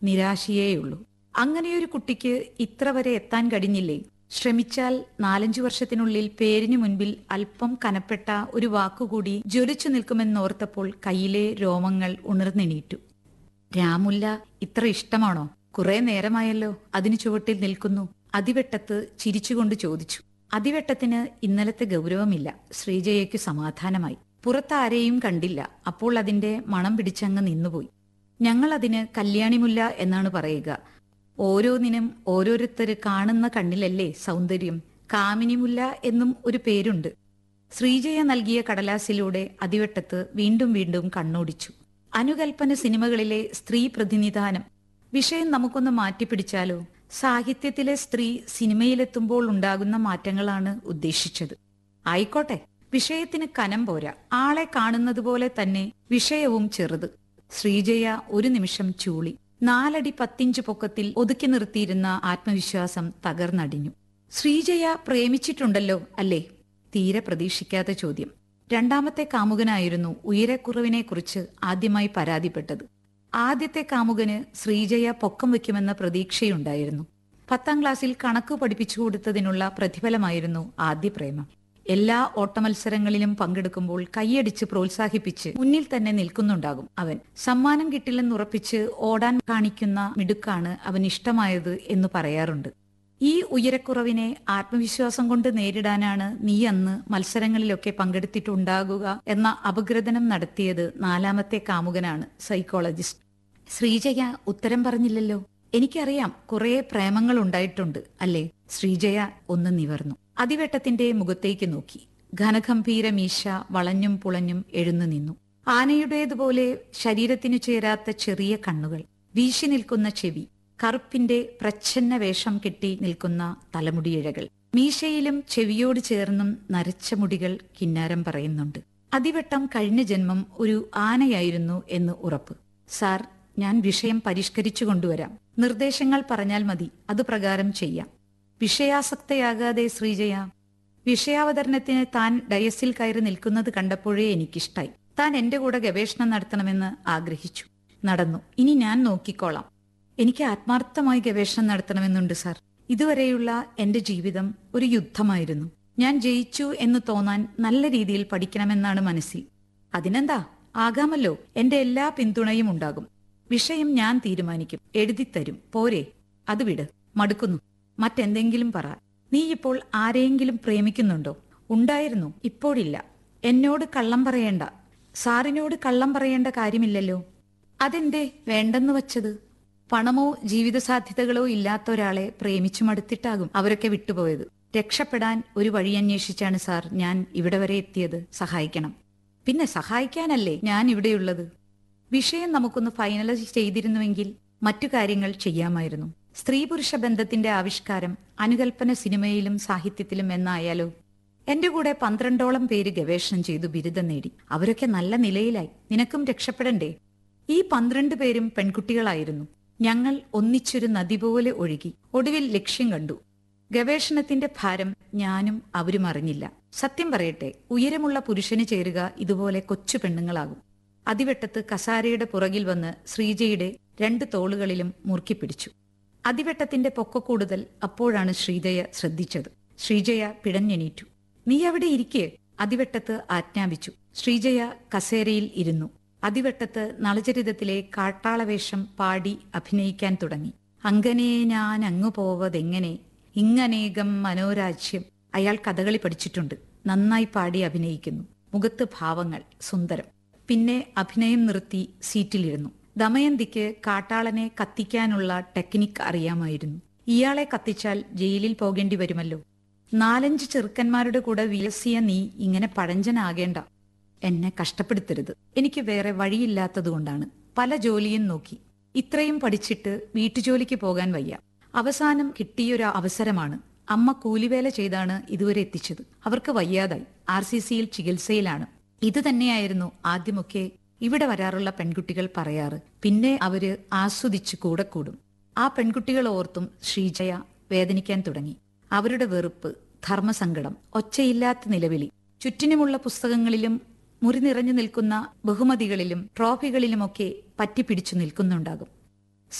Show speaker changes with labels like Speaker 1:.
Speaker 1: നിരാശയേയുള്ളൂ അങ്ങനെയൊരു കുട്ടിക്ക് ഇത്ര വരെ എത്താൻ കഴിഞ്ഞില്ലേ ശ്രമിച്ചാൽ നാലഞ്ചു വർഷത്തിനുള്ളിൽ പേരിനു മുൻപിൽ അല്പം കനപ്പെട്ട ഒരു വാക്കുകൂടി ജ്വലിച്ചു നിൽക്കുമെന്നോർത്തപ്പോൾ കയ്യിലെ രോമങ്ങൾ ഉണർന്നെണീറ്റു രാമുല്ല ഇത്ര ഇഷ്ടമാണോ കുറെ നേരമായല്ലോ അതിനു ചുവട്ടിൽ നിൽക്കുന്നു അതിവെട്ടത്ത് ചിരിച്ചുകൊണ്ട് ചോദിച്ചു അതിവെട്ടത്തിന് ഇന്നലത്തെ ഗൗരവമില്ല ശ്രീജയയ്ക്ക് സമാധാനമായി പുറത്താരെയും കണ്ടില്ല അപ്പോൾ അതിന്റെ മണം പിടിച്ചങ്ങ് നിന്നുപോയി ഞങ്ങൾ അതിന് കല്യാണിമുല്ല എന്നാണ് പറയുക ഓരോന്നിനും ഓരോരുത്തര് കാണുന്ന കണ്ണിലല്ലേ സൗന്ദര്യം കാമിനിമുല്ല എന്നും ഒരു പേരുണ്ട് ശ്രീജയ നൽകിയ കടലാസിലൂടെ അതിവെട്ടത്ത് വീണ്ടും വീണ്ടും കണ്ണോടിച്ചു അനുകൽപ്പന സിനിമകളിലെ സ്ത്രീ പ്രതിനിധാനം വിഷയം നമുക്കൊന്ന് മാറ്റിപ്പിടിച്ചാലോ സാഹിത്യത്തിലെ സ്ത്രീ സിനിമയിലെത്തുമ്പോൾ ഉണ്ടാകുന്ന മാറ്റങ്ങളാണ് ഉദ്ദേശിച്ചത് ആയിക്കോട്ടെ വിഷയത്തിന് കനം പോരാ ആളെ കാണുന്നത് പോലെ തന്നെ വിഷയവും ചെറുത് ശ്രീജയ ഒരു നിമിഷം ചൂളി നാലടി പത്തിഞ്ച് പൊക്കത്തിൽ ഒതുക്കി നിർത്തിയിരുന്ന ആത്മവിശ്വാസം തകർന്നടിഞ്ഞു ശ്രീജയ പ്രേമിച്ചിട്ടുണ്ടല്ലോ അല്ലേ തീരെ പ്രതീക്ഷിക്കാത്ത ചോദ്യം രണ്ടാമത്തെ കാമുകനായിരുന്നു ഉയരക്കുറവിനെക്കുറിച്ച് ആദ്യമായി പരാതിപ്പെട്ടത് ആദ്യത്തെ കാമുകന് ശ്രീജയ പൊക്കം വെക്കുമെന്ന പ്രതീക്ഷയുണ്ടായിരുന്നു പത്താം ക്ലാസ്സിൽ കണക്ക് പഠിപ്പിച്ചു കൊടുത്തതിനുള്ള പ്രതിഫലമായിരുന്നു ആദ്യ പ്രേമം എല്ലാ ഓട്ടമത്സരങ്ങളിലും പങ്കെടുക്കുമ്പോൾ കൈയടിച്ച് പ്രോത്സാഹിപ്പിച്ച് മുന്നിൽ തന്നെ നിൽക്കുന്നുണ്ടാകും അവൻ സമ്മാനം കിട്ടില്ലെന്നുറപ്പിച്ച് ഓടാൻ കാണിക്കുന്ന മിടുക്കാണ് അവൻ ഇഷ്ടമായത് എന്ന് പറയാറുണ്ട് ഈ ഉയരക്കുറവിനെ ആത്മവിശ്വാസം കൊണ്ട് നേരിടാനാണ് നീ അന്ന് മത്സരങ്ങളിലൊക്കെ പങ്കെടുത്തിട്ടുണ്ടാകുക എന്ന അപഗ്രഥനം നടത്തിയത് നാലാമത്തെ കാമുകനാണ് സൈക്കോളജിസ്റ്റ് ശ്രീജയ ഉത്തരം പറഞ്ഞില്ലല്ലോ എനിക്കറിയാം കുറെ പ്രേമങ്ങൾ ഉണ്ടായിട്ടുണ്ട് അല്ലേ ശ്രീജയ ഒന്ന് നിവർന്നു അതിവെട്ടത്തിന്റെ മുഖത്തേക്ക് നോക്കി ഘനഗംഭീര മീശ വളഞ്ഞും പുളഞ്ഞും എഴുന്നു നിന്നു ആനയുടേതുപോലെ ശരീരത്തിനു ചേരാത്ത ചെറിയ കണ്ണുകൾ വീശി നിൽക്കുന്ന ചെവി കറുപ്പിന്റെ പ്രച്ഛന്ന വേഷം കെട്ടി നിൽക്കുന്ന തലമുടിയിഴകൾ മീശയിലും ചെവിയോട് ചേർന്നും നരച്ച മുടികൾ കിന്നാരം പറയുന്നുണ്ട് അതിവെട്ടം കഴിഞ്ഞ ജന്മം ഒരു ആനയായിരുന്നു എന്ന് ഉറപ്പ് സാർ ഞാൻ വിഷയം പരിഷ്കരിച്ചു കൊണ്ടുവരാം നിർദ്ദേശങ്ങൾ പറഞ്ഞാൽ മതി അതുപ്രകാരം ചെയ്യാം വിഷയാസക്തയാകാതെ ശ്രീജയ വിഷയാവതരണത്തിന് താൻ ഡയസിൽ കയറി നിൽക്കുന്നത് കണ്ടപ്പോഴേ എനിക്കിഷ്ടായി താൻ എന്റെ കൂടെ ഗവേഷണം നടത്തണമെന്ന് ആഗ്രഹിച്ചു നടന്നു ഇനി ഞാൻ നോക്കിക്കോളാം എനിക്ക് ആത്മാർത്ഥമായി ഗവേഷണം നടത്തണമെന്നുണ്ട് സാർ ഇതുവരെയുള്ള എന്റെ ജീവിതം ഒരു യുദ്ധമായിരുന്നു ഞാൻ ജയിച്ചു എന്ന് തോന്നാൻ നല്ല രീതിയിൽ പഠിക്കണമെന്നാണ് മനസ്സിൽ അതിനെന്താ ആകാമല്ലോ എന്റെ എല്ലാ പിന്തുണയും ഉണ്ടാകും വിഷയം ഞാൻ തീരുമാനിക്കും എഴുതിത്തരും പോരെ അത് വിട് മടുക്കുന്നു മറ്റെന്തെങ്കിലും പറ നീ ഇപ്പോൾ ആരെയെങ്കിലും പ്രേമിക്കുന്നുണ്ടോ ഉണ്ടായിരുന്നു ഇപ്പോഴില്ല എന്നോട് കള്ളം പറയേണ്ട സാറിനോട് കള്ളം പറയേണ്ട കാര്യമില്ലല്ലോ അതെന്തേ വേണ്ടെന്ന് വച്ചത് പണമോ ജീവിത സാധ്യതകളോ ഇല്ലാത്ത ഒരാളെ പ്രേമിച്ചു മടുത്തിട്ടാകും അവരൊക്കെ വിട്ടുപോയത് രക്ഷപ്പെടാൻ ഒരു വഴി അന്വേഷിച്ചാണ് സാർ ഞാൻ ഇവിടെ വരെ എത്തിയത് സഹായിക്കണം പിന്നെ സഹായിക്കാനല്ലേ ഞാൻ ഇവിടെയുള്ളത് വിഷയം നമുക്കൊന്ന് ഫൈനലൈസ് ചെയ്തിരുന്നുവെങ്കിൽ മറ്റു കാര്യങ്ങൾ ചെയ്യാമായിരുന്നു സ്ത്രീ പുരുഷ ബന്ധത്തിന്റെ ആവിഷ്കാരം അനുകൽപ്പന സിനിമയിലും സാഹിത്യത്തിലും എന്നായാലോ എന്റെ കൂടെ പന്ത്രണ്ടോളം പേര് ഗവേഷണം ചെയ്തു ബിരുദം നേടി അവരൊക്കെ നല്ല നിലയിലായി നിനക്കും രക്ഷപ്പെടണ്ടേ ഈ പന്ത്രണ്ട് പേരും പെൺകുട്ടികളായിരുന്നു ഞങ്ങൾ ഒന്നിച്ചൊരു നദി പോലെ ഒഴുകി ഒടുവിൽ ലക്ഷ്യം കണ്ടു ഗവേഷണത്തിന്റെ ഭാരം ഞാനും അവരും അറിഞ്ഞില്ല സത്യം പറയട്ടെ ഉയരമുള്ള പുരുഷന് ചേരുക ഇതുപോലെ കൊച്ചു പെണ്ണുങ്ങളാകും അതിവെട്ടത്ത് കസാരയുടെ പുറകിൽ വന്ന് ശ്രീജയുടെ രണ്ട് തോളുകളിലും മുറുക്കി പിടിച്ചു അതിവെട്ടത്തിന്റെ പൊക്കക്കൂടുതൽ അപ്പോഴാണ് ശ്രീജയ ശ്രദ്ധിച്ചത് ശ്രീജയ പിടഞ്ഞെണീറ്റു നീ അവിടെ ഇരിക്കേ അതിവെട്ടത്ത് ആജ്ഞാപിച്ചു ശ്രീജയ കസേരയിൽ ഇരുന്നു അതിവെട്ടത്ത് നളചരിതത്തിലെ കാട്ടാളവേഷം പാടി അഭിനയിക്കാൻ തുടങ്ങി അങ്ങനെ ഞാൻ അങ്ങു പോവതെങ്ങനെ ഇങ്ങനേകം മനോരാജ്യം അയാൾ കഥകളി പഠിച്ചിട്ടുണ്ട് നന്നായി പാടി അഭിനയിക്കുന്നു മുഖത്ത് ഭാവങ്ങൾ സുന്ദരം പിന്നെ അഭിനയം നിർത്തി സീറ്റിലിരുന്നു ദമയന്തിക്ക് കാട്ടാളനെ കത്തിക്കാനുള്ള ടെക്നിക്ക് അറിയാമായിരുന്നു ഇയാളെ കത്തിച്ചാൽ ജയിലിൽ പോകേണ്ടി വരുമല്ലോ നാലഞ്ച് ചെറുക്കന്മാരുടെ കൂടെ വിലസിയ നീ ഇങ്ങനെ പഴഞ്ചനാകേണ്ട എന്നെ കഷ്ടപ്പെടുത്തരുത് എനിക്ക് വേറെ വഴിയില്ലാത്തതുകൊണ്ടാണ് പല ജോലിയും നോക്കി ഇത്രയും പഠിച്ചിട്ട് വീട്ടുജോലിക്ക് പോകാൻ വയ്യ അവസാനം കിട്ടിയൊരു അവസരമാണ് അമ്മ കൂലിവേല ചെയ്താണ് ഇതുവരെ എത്തിച്ചത് അവർക്ക് വയ്യാതായി ആർ സി സിയിൽ ചികിത്സയിലാണ് ഇത് തന്നെയായിരുന്നു ആദ്യമൊക്കെ ഇവിടെ വരാറുള്ള പെൺകുട്ടികൾ പറയാറ് പിന്നെ അവര് ആസ്വദിച്ച് കൂടെ കൂടും ആ പെൺകുട്ടികൾ ഓർത്തും ശ്രീജയ വേദനിക്കാൻ തുടങ്ങി അവരുടെ വെറുപ്പ് ധർമ്മസങ്കടം ഒച്ചയില്ലാത്ത നിലവിളി ചുറ്റിനുമുള്ള പുസ്തകങ്ങളിലും മുറി നിറഞ്ഞു നിൽക്കുന്ന ബഹുമതികളിലും ട്രോഫികളിലുമൊക്കെ പറ്റിപ്പിടിച്ചു നിൽക്കുന്നുണ്ടാകും